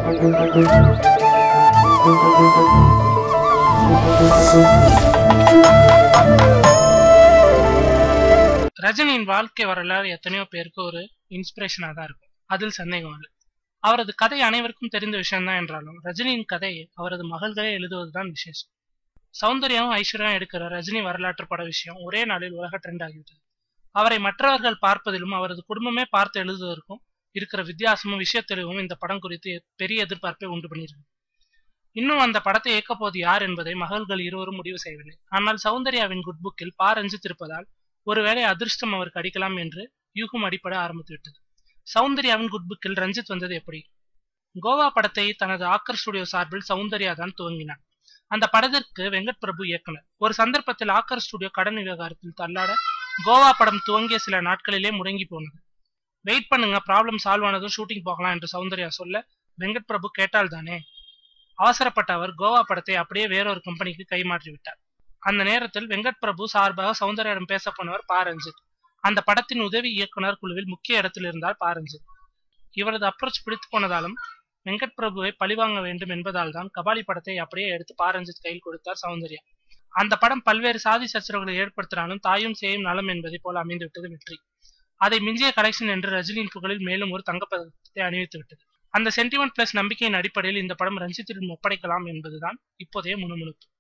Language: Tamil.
ரஜினியின் வாழ்க்கை வரலாறு எத்தனையோ பேருக்கு ஒரு இன்ஸ்பிரேஷனா தான் இருக்கும் அதில் சந்தேகம் இல்லை அவரது கதை அனைவருக்கும் தெரிந்த விஷயம்தான் என்றாலும் ரஜினியின் கதையை அவரது மகள்களே எழுதுவதுதான் விசேஷம் சௌந்தர்யாவும் ஐஸ்வர்யாவும் எடுக்கிற ரஜினி வரலாற்று பட விஷயம் ஒரே நாளில் உலக ட்ரெண்ட் ஆகிவிட்டது அவரை மற்றவர்கள் பார்ப்பதிலும் அவரது குடும்பமே பார்த்து எழுதுவதற்கும் இருக்கிற வித்தியாசமும் விஷயத்தெளிவும் இந்த படம் குறித்து பெரிய எதிர்பார்ப்பை உண்டு பண்ணியிருக்கு இன்னும் அந்த படத்தை இயக்கப் போவது யார் என்பதை மகள்கள் இருவரும் முடிவு செய்யவில்லை ஆனால் சௌந்தர்யாவின் குட் புக்கில் பா ரஞ்சித் இருப்பதால் ஒருவேளை அதிர்ஷ்டம் அவருக்கு அடிக்கலாம் என்று யூகம் அடிப்பட ஆரம்பித்து விட்டது சௌந்தர்யாவின் குட் புக்கில் ரஞ்சித் வந்தது எப்படி கோவா படத்தை தனது ஆக்கர் ஸ்டுடியோ சார்பில் சௌந்தர்யா தான் துவங்கினார் அந்த படத்திற்கு வெங்கட் பிரபு இயக்குனர் ஒரு சந்தர்ப்பத்தில் ஆக்கர் ஸ்டுடியோ கடன் விவகாரத்தில் தள்ளாட கோவா படம் துவங்கிய சில நாட்களிலே முடங்கி போனது வெயிட் பண்ணுங்க ப்ராப்ளம் சால்வ் ஆனதும் ஷூட்டிங் போகலாம் என்று சௌந்தர்யா சொல்ல வெங்கட் பிரபு கேட்டால் தானே அவசரப்பட்ட அவர் கோவா படத்தை அப்படியே வேறொரு கம்பெனிக்கு கைமாற்றி விட்டார் அந்த நேரத்தில் வெங்கட் பிரபு சார்பாக சௌந்தர்யாவிடம் பேச போனவர் பா ரஞ்சித் அந்த படத்தின் உதவி இயக்குனர் குழுவில் முக்கிய இடத்தில் இருந்தார் பா ரஞ்சித் இவரது அப்ரோச் பிடித்து போனதாலும் வெங்கட் பிரபுவை பழிவாங்க வேண்டும் என்பதால் தான் கபாலி படத்தை அப்படியே எடுத்து பா ரஞ்சித் கையில் கொடுத்தார் சௌந்தர்யா அந்த படம் பல்வேறு சாதி சச்சரவுகளை ஏற்படுத்தினாலும் தாயும் சேயும் நலம் என்பதை போல அமைந்து விட்டது வெற்றி அதை மிஞ்சிய கலெக்ஷன் என்று ரஜினியின் புகழில் மேலும் ஒரு தங்கப்பதக்கத்தை அணிவித்து விட்டது அந்த சென்டிமெண்ட் பிளஸ் நம்பிக்கையின் அடிப்படையில் இந்த படம் ரஞ்சித்திடம் ஒப்படைக்கலாம் என்பதுதான் இப்போதைய முணுமுணுப்பு